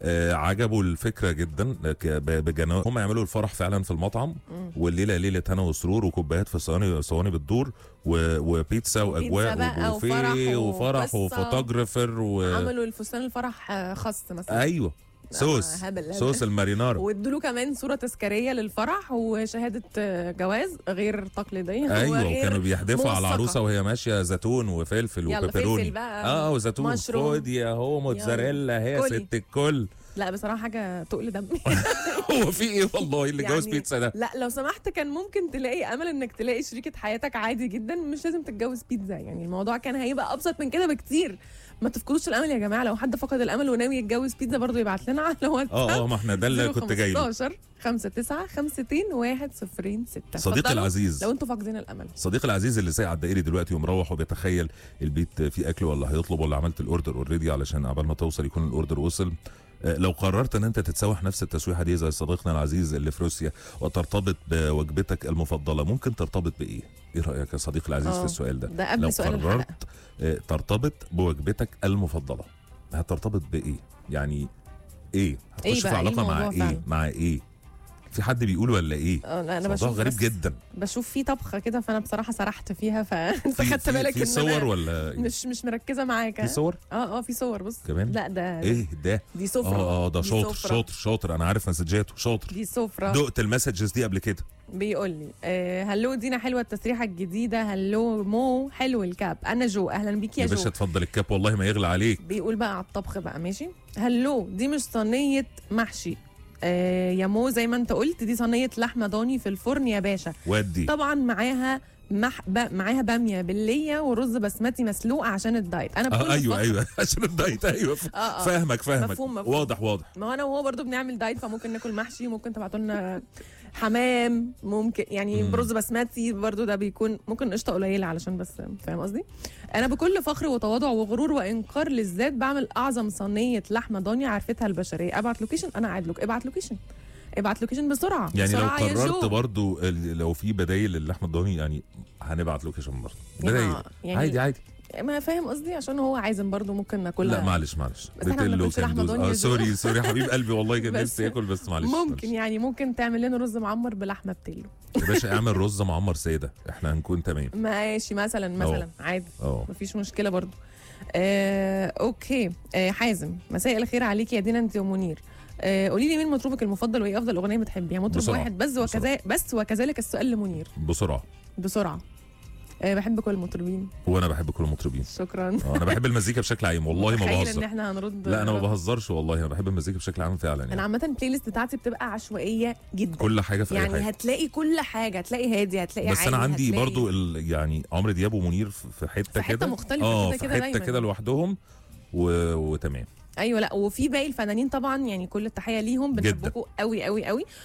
آه عجبوا الفكره جدا ك- ب- بجنا هم يعملوا الفرح فعلا في المطعم والليله ليله هنا وسرور وكوبايات في صواني صواني بتدور و- وبيتزا واجواء بقى وبوفيه وفرح وفرح وقصة. وفوتوغرافر و... عملوا الفستان الفرح آه، خاص مثلا ايوه صوص هبل هبل. صوص المارينارا وادوا له كمان صوره تذكاريه للفرح وشهاده آه، جواز غير تقليديه ايوه وغير وكانوا بيحدفوا على موثقة. العروسه وهي ماشيه زيتون وفلفل يلا وبيبروني فلفل بقى، اه وزيتون مشروم. خد يا هو موتزاريلا هي كلي. ست الكل لا بصراحه حاجه تقل دمي هو في ايه والله اللي جوز يعني بيتزا ده لا لو سمحت كان ممكن تلاقي امل انك تلاقي شريكه حياتك عادي جدا مش لازم تتجوز بيتزا يعني الموضوع كان هيبقى ابسط من كده بكتير ما تفقدوش الامل يا جماعه لو حد فقد الامل وناوي يتجوز بيتزا برضه يبعت لنا على واتساب اه اه ما احنا ده اللي كنت جاي له 15 5 9 5 1 0 6 صديقي العزيز لو انتوا فاقدين الامل صديقي العزيز اللي سايق على الدائري دلوقتي ومروح وبيتخيل البيت فيه اكل ولا هيطلب ولا عملت الاوردر اوريدي علشان عبال ما توصل يكون الاوردر وصل آه، لو قررت ان انت تتسوح نفس التسويحه دي زي صديقنا العزيز اللي في روسيا وترتبط بوجبتك المفضله ممكن ترتبط بايه؟ ايه رايك يا صديقي العزيز آه، في السؤال ده؟ ده قبل لو سؤال الحلقة. قررت آه، ترتبط بوجبتك المفضله هترتبط بايه؟ يعني ايه؟ إيه هتخش في بقى؟ إيه علاقه مع الموضوع ايه؟ فعلا؟ مع ايه؟ في حد بيقول ولا ايه؟ اه لا انا موضوع بشوف غريب بس جدا بشوف في طبخه كده فانا بصراحه سرحت فيها فانت في- خدت في- بالك في ان صور أنا ولا إيه؟ مش مش مركزه معاك في ها؟ صور اه اه في صور بص كمان؟ لا ده ايه ده دي سفره اه اه ده دي شاطر سفرة. شاطر شاطر انا عارف مسجاته شاطر دي سفره دقت المسجز دي قبل كده بيقول لي آه هلو دينا حلوه التسريحه الجديده هلو مو حلو الكاب انا جو اهلا بيك يا, يا جو باشا اتفضل الكاب والله ما يغلى عليك بيقول بقى على الطبخ بقى ماشي هلو دي مش صينيه محشي آه يا مو زي ما انت قلت دي صينيه لحمه ضاني في الفرن يا باشا ودي طبعا معاها مح... ب... معاها باميه بالليه ورز بسمتي مسلوق عشان الدايت انا بكل آه ايوه فخر- ايوه عشان الدايت ايوه ف- آه، آه. فاهمك فاهمك مفهوم، مفهوم. واضح واضح ما هو انا وهو برضو بنعمل دايت فممكن ناكل محشي ممكن تبعتوا لنا حمام ممكن يعني مم. برز بسمتي برضو ده بيكون ممكن قشطه قليله علشان بس فاهم قصدي انا بكل فخر وتواضع وغرور وانكار للذات بعمل اعظم صينيه لحمه ضاني عرفتها البشريه ابعت لوكيشن انا قاعد لك ابعت لوكيشن ابعت لوكيشن بسرعه يعني لو بسرعة يا قررت جو. برضو ال- لو في بدايل للحمه الضاني يعني هنبعت لوكيشن برضه يا بدايل جماعة، يعني عادي عادي ما فاهم قصدي عشان هو عايزن برضو ممكن ناكلها لا معلش معلش بس إحنا ما بتلو بناكلش كان لحمة دوز- ضاني يا اه جو. سوري سوري حبيب قلبي والله كان بس نفسي ياكل بس معلش ممكن معلش. يعني ممكن تعمل لنا رز معمر بلحمه بتلو يا باشا اعمل رز معمر ساده احنا هنكون تمام ماشي مثلا مثلا عادي اه مفيش مشكله برضو آه، اوكي آه، حازم مساء الخير عليك يا دينا انت ومنير آه، قولي لي مين مطربك المفضل وايه افضل اغنيه بتحبيها مطرب بسرعة. واحد بس وكذا بس وكذلك السؤال لمنير بسرعه بسرعه آه، بحب كل المطربين وانا بحب كل المطربين شكرا اه انا بحب المزيكا بشكل عام والله ما متخيل ان بهزر احنا هنرد لا انا ما بهزرش والله انا بحب المزيكا بشكل عام فعلا انا يعني عامه البلاي ليست بتاعتي بتبقى عشوائيه جدا كل حاجه في اي يعني حاجه هتلاقي كل حاجه هتلاقي هادي هتلاقي بس انا عالي، عندي هتلاقي- برضو ال... يعني عمرو دياب ومنير في في حته في حتة كده مختلفة اه كده في كده حته دايماً. كده لوحدهم و... وتمام ايوه لا وفي باقي الفنانين طبعا يعني كل التحيه ليهم جداً. بنحبكم قوي قوي قوي